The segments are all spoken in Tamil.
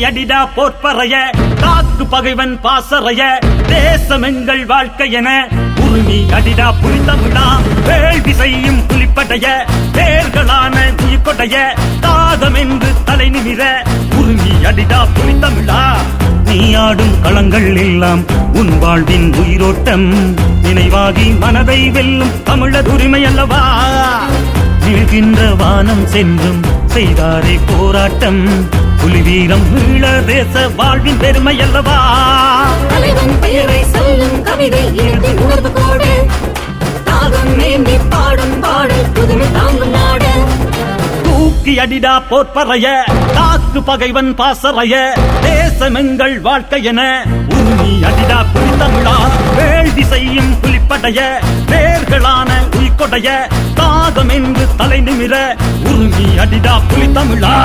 அடிடா போற்பறைய காக்கு பகைவன் பாசறைய தேசம் எங்கள் வாழ்க்கை என உரிமை அடிடா புலித்தமிழா வேள்வி செய்யும் புலிப்படைய பேர்களான உயிர்கொடைய தாகம் என்று தலை நிமிர உரிமை அடிடா புலித்தமிழா நீ ஆடும் களங்கள் எல்லாம் உன் வாழ்வின் உயிரோட்டம் நினைவாகி மனதை வெல்லும் தமிழர் உரிமை அல்லவா நீழ்கின்ற வானம் சென்றும் செய்தாரே போராட்டம் புலி வீரம் ஈழ தேச வாழ்வின் பெருமை அல்லவா தலைவன் பெயரை சொல்லும் கவிதை எழுதி உணர்வு கோடு தாகம் ஏந்தி பாடும் பாடல் புதுமை தாங்கும் நாடு தூக்கி அடிடா போற்பறைய தாக்கு பகைவன் பாசறைய தேசம் எங்கள் வாழ்க்கை என உரிமை அடிடா புலித்தமிழா வேள்வி செய்யும் புலிப்படைய பேர்களான உயிர்கொடைய தாகம் என்று தலை நிமிர உரிமை அடிடா புலித்தமிழா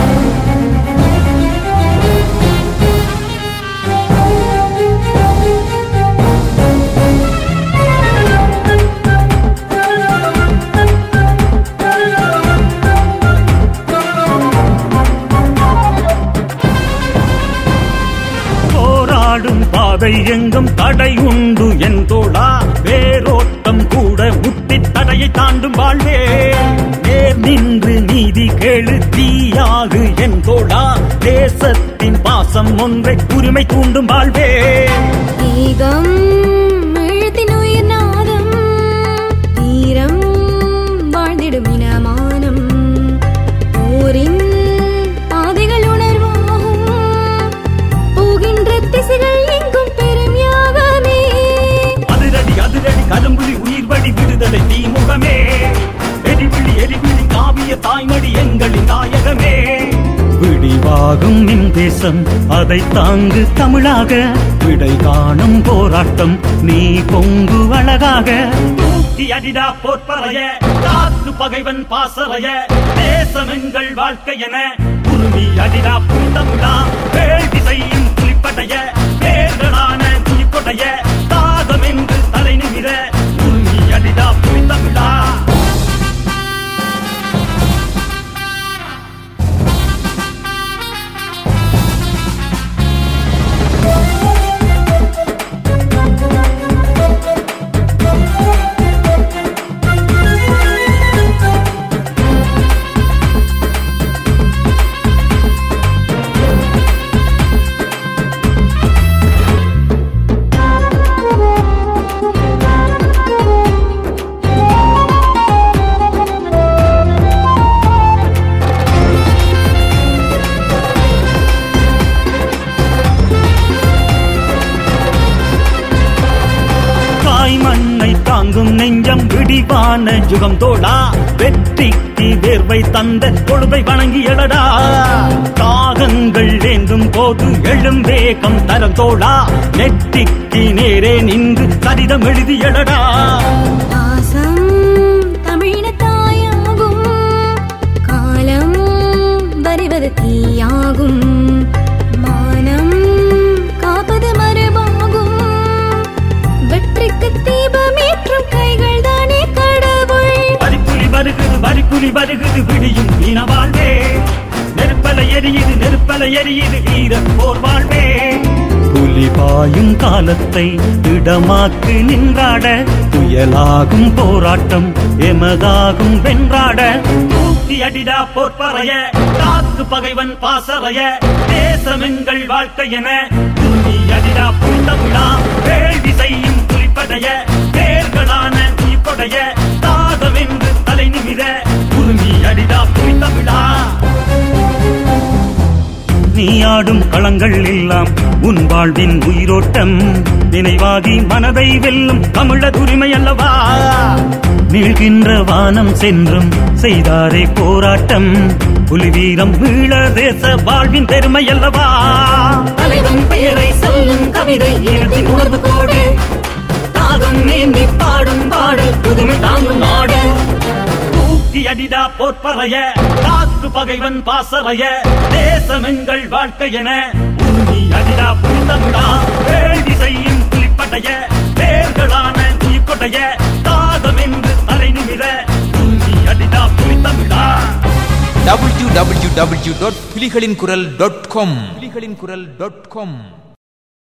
போராடும் பாதை எங்கும் தடை உண்டு என் தோழா வேரோட்டம் கூட முட்டி தடையை தாண்டும் வாழ்வே நேர் நின்று நீதி கேளு தீயாகு என் தோழா தேசத்தின் பாசம் ஒன்றை உரிமை தூண்டும் வாழ்வே ஈகம் எழுத்தின் உயிர் நாதம் தீரம் வாழ்ந்திடும் இனமானம் போரின் பாதைகள் உணர்வாகும் போகின்ற திசைகள் எங்கும் பெரும் யாகமே அதிரடி அதிரடி கரும்புலி உயிர்வடி விடுதலை தீமுகமே எரிவிழி எரிவிழி காவிய தாய்மடி எங்களின் நாயகமே விடிவாகும் என் தேசம் அதை தாங்கு தமிழாக விடை காணும் போராட்டம் நீ பொங்கு அழகாக தூக்கி அடிடா போற்பறைய காத்து பகைவன் பாசறைய தேசம் எங்கள் வாழ்க்கை என உரிமை அடிடா புலித்தமிழா வேள்வி செய்யும் புலிப்படைய பேர்களான துணிப்படைய தாகம் என்று தலை நிமிர உரிமை அடிடா புலித்தமிழா தாய் மண்ணை தாங்கும் நெஞ்சம் விடிவான யுகம் தோடா வெற்றிக்கு வேர்வை தந்த கொழுவை வணங்கி எழடா தாகங்கள் வேண்டும் போது எழும் வேகம் தரம் தோடா நெற்றிக்கு நேரே நின்று சரிதம் எழுதி எழடா பாசம் தமிழின தாயாகும் காலம் வருவது தீயாகும் மானம் காப்பது மரபாகும் வெற்றிக்கு தீபமேற்றும் கைகள் தானே கடவுள் வரிப்புலி வருகுது வரிப்புலி வருகுது விடியும் இன வாழ்வே நெருப்பல எரியுது நெருப்பல எரியுது ஈர போர் வாழ்வே புலி பாயும் காலத்தை இடமாக்கு நின்றாட புயலாகும் போராட்டம் எமதாகும் வென்றாட தூக்கி அடிடா போர்ப்பறைய காத்து பகைவன் பாசறைய தேசம் எங்கள் வாழ்க்கை என தூக்கி அடிடா புத்தமிழா வேள்வி செய்யும் புலிப்படைய பேர்களான உயிர்கொடைய தாகம் என்று தலை நிமிர உரிமை அடிடா புலித்தமிழா நீ ஆடும் களங்கள் எல்லாம் உன் வாழ்வின் உயிரோட்டம் நினைவாகி மனதை வெல்லும் தமிழர் உரிமை அல்லவா நீழ்கின்ற வானம் சென்றும் செய்தாரே போராட்டம் புலி வீரம் ஈழ தேச வாழ்வின் பெருமை அல்லவா தலைவன் பெயரை சொல்லும் கவிதை எழுதி உணர்வு கோடு தாகம் ஏந்தி பாடும் பாடல் புதுமை தாங்கும் நாடு தூக்கி அடிடா போற்பறைய காத்து பகைவன் பாசறைய தேசம் எங்கள் வாழ்க்கை என உரிமை அடிடா புத்தமிழா வேள்வி செய்யும் புலிப்படைய பேர்களான உயிர்கொடைய தாகம் என்று தலை நிமிர உரிமை அடிடா புலித்தமிழா www.புலிகளின் குரல் டாட் காம் புலிகளின் குரல் டாட் காம்